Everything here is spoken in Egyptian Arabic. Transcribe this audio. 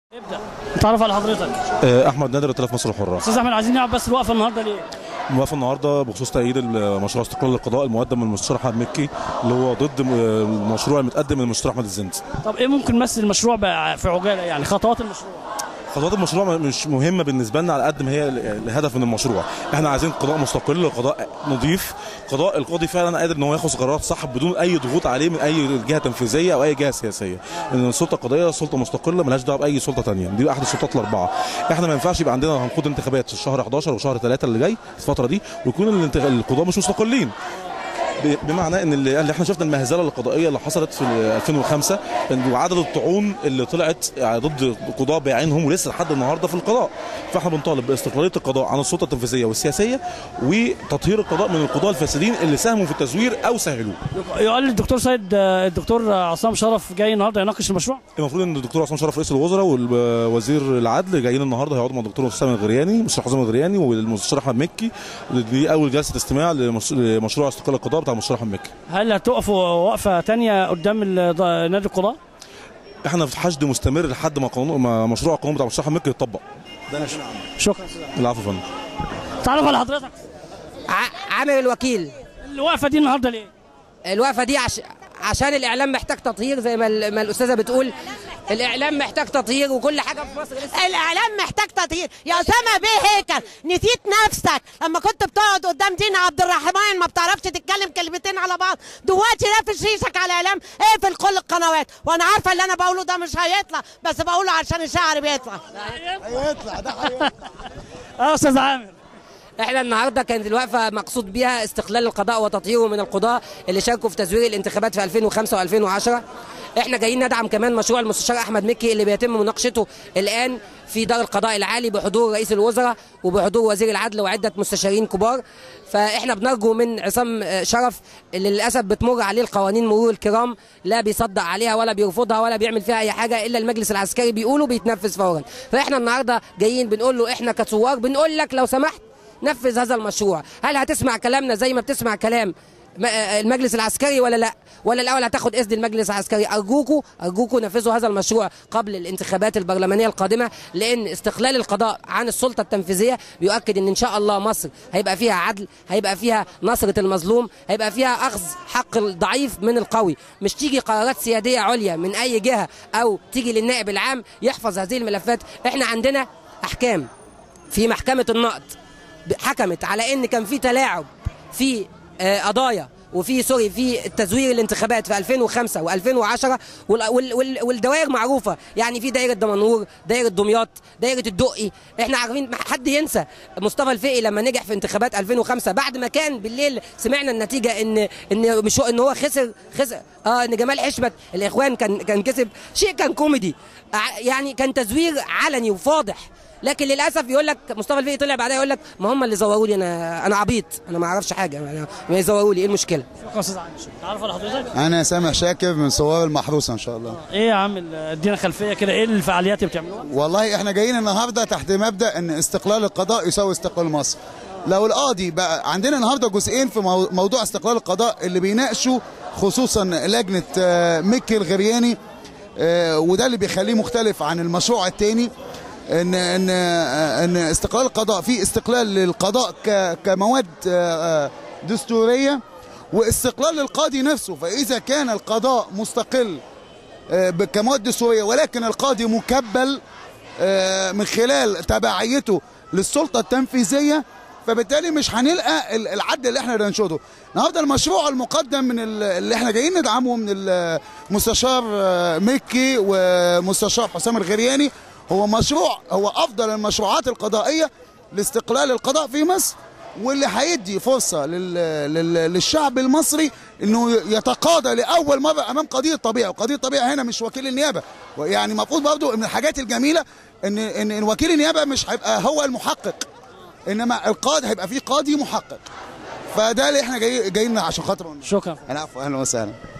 ابدا نتعرف على حضرتك آه، احمد نادر ائتلاف مصر الحره استاذ احمد عايزين نعرف بس الوقفه النهارده ليه موافق النهارده بخصوص تأييد مشروع استقلال القضاء المقدم من المستشار احمد مكي اللي هو ضد م- المشروع المتقدم من المستشار احمد الزند طب ايه ممكن نمثل المشروع بقى في عجاله يعني خطوات المشروع خطوات المشروع مش مهمه بالنسبه لنا على قد ما هي الهدف من المشروع احنا عايزين قضاء مستقل قضاء نظيف قضاء القاضي فعلا قادر ان هو ياخذ قرارات صح بدون اي ضغوط عليه من اي جهه تنفيذيه او اي جهه سياسيه ان السلطه القضائيه سلطه مستقله ملهاش دعوه باي سلطه ثانيه دي احد السلطات الاربعه احنا ما ينفعش يبقى عندنا هنخوض انتخابات في شهر 11 وشهر 3 اللي جاي الفتره دي ويكون الانتخ- القضاه مش مستقلين ب- بمعنى ان اللي اللي احنا شفنا المهزله القضائيه اللي حصلت في 2005 إن وعدد الطعون اللي طلعت يعني ضد قضاة بعينهم ولسه لحد النهارده في القضاء فاحنا بنطالب باستقلاليه القضاء عن السلطه التنفيذيه والسياسيه وتطهير القضاء من القضاه الفاسدين اللي ساهموا في التزوير او سهلوه يقال الدكتور سيد الدكتور عصام شرف جاي النهارده يناقش المشروع المفروض ان الدكتور عصام شرف رئيس الوزراء والوزير العدل جايين النهارده هيقعدوا مع الدكتور حسام الغرياني مستشار حسام الغرياني والمستشار احمد مكي دي اول جلسه استماع لمش- لمشروع استقلال القضاء بتاع المستشار احمد مكي هل هتقفوا وقفه تانية قدام ال- نادي القضاء احنا في حشد مستمر لحد ما قانون ما مشروع القانون بتاع المستشار احمد مكي يتطبق شكرا استاذ أحمد. العفو يا فندم تعرف على حضرتك ع- عامل الوكيل الوقفه دي النهارده ليه الوقفه دي عش... عشان الاعلام محتاج تطهير زي ما, ال... ما الاستاذه بتقول الاعلام محتاج تطهير وكل حاجه في مصر لسه الاعلام محتاج تطهير يا اسامه بيه هيكل نسيت نفسك لما كنت بتقعد قدام دينا عبد الرحمن ما بتعرفش تتكلم كلمتين على بعض دلوقتي لافش ريشك على الاعلام اقفل كل القنوات وانا عارفه اللي انا بقوله ده مش هيطلع بس بقوله عشان الشعر بيطلع اه استاذ عامر احنا النهارده كانت الوقفه مقصود بيها استقلال القضاء وتطهيره من القضاة اللي شاركوا في تزوير الانتخابات في 2005 و2010 احنا جايين ندعم كمان مشروع المستشار احمد مكي اللي بيتم مناقشته الان في دار القضاء العالي بحضور رئيس الوزراء وبحضور وزير العدل وعده مستشارين كبار فاحنا بنرجو من عصام آه، شرف اللي للاسف بتمر عليه القوانين مرور الكرام لا بيصدق عليها ولا بيرفضها ولا بيعمل فيها اي حاجه الا المجلس العسكري بيقوله بيتنفذ فورا فاحنا النهارده جايين بنقول له احنا كثوار بنقول لك لو سمحت نفذ هذا المشروع هل هتسمع كلامنا زي ما بتسمع كلام م- آه، المجلس العسكري ولا لا ولا الاول هتاخد اذن المجلس العسكري ارجوكوا ارجوكوا نفذوا هذا المشروع قبل الانتخابات البرلمانيه القادمه لان استقلال القضاء عن السلطه التنفيذيه بيؤكد ان ان شاء الله مصر هيبقى فيها عدل هيبقى فيها نصره المظلوم هيبقى فيها اخذ حق الضعيف من القوي مش تيجي قرارات سياديه عليا من اي جهه او تيجي للنائب العام يحفظ هذه الملفات احنا عندنا احكام في محكمه النقد حكمت على ان كان في تلاعب في آه، قضايا وفي سوري في تزوير الانتخابات في 2005 و2010 والدوائر معروفه يعني في دايره دمنهور دايره دمياط دايره الدقي احنا عارفين ما حد ينسى مصطفى الفقي لما نجح في انتخابات 2005 بعد ما كان بالليل سمعنا النتيجه ان ان مش هو- ان هو خسر خسر اه ان جمال حشمت الاخوان كان كان كسب شيء كان كوميدي ع- يعني كان تزوير علني وفاضح لكن للاسف يقول لك مصطفى الفقي طلع بعدها يقول لك ما هم اللي زوروا لي انا انا عبيط انا ما اعرفش حاجه أنا ما يزوروا لي ايه المشكله شكرا استاذ عامر تعرف على حضرتك انا سامح شاكر من صواب المحروسه ان شاء الله ايه يا عم ال- ادينا خلفيه كده ايه الفعاليات اللي بتعملوها والله احنا جايين النهارده تحت مبدا ان استقلال القضاء يساوي استقلال مصر لو القاضي بقى عندنا النهارده جزئين في مو- موضوع استقلال القضاء اللي بيناقشوا خصوصا لجنه آه، مكي الغرياني آه، وده اللي بيخليه مختلف عن المشروع الثاني ان ان آه، ان استقلال القضاء في استقلال للقضاء ك- كمواد آه، آه، دستوريه واستقلال للقاضي نفسه فاذا كان القضاء مستقل آه، كمواد دستوريه ولكن القاضي مكبل آه، من خلال تبعيته للسلطه التنفيذيه فبالتالي مش هنلقى ال- العدل اللي احنا بننشده النهارده المشروع المقدم من ال- اللي احنا جايين ندعمه من المستشار آه، مكي ومستشار حسام الغرياني هو مشروع هو افضل المشروعات القضائيه لاستقلال القضاء في مصر واللي هيدي فرصه لل... لل... للشعب المصري انه يتقاضى لاول مره امام قضيه طبيعه وقضيه طبيعه هنا مش وكيل النيابه يعني المفروض برضه من الحاجات الجميله ان ان إن وكيل النيابه مش هيبقى هو المحقق انما القاضي هيبقى فيه قاضي محقق فده اللي احنا جاي... جايين عشان خاطره شكرا انا عفوا اهلا وسهلا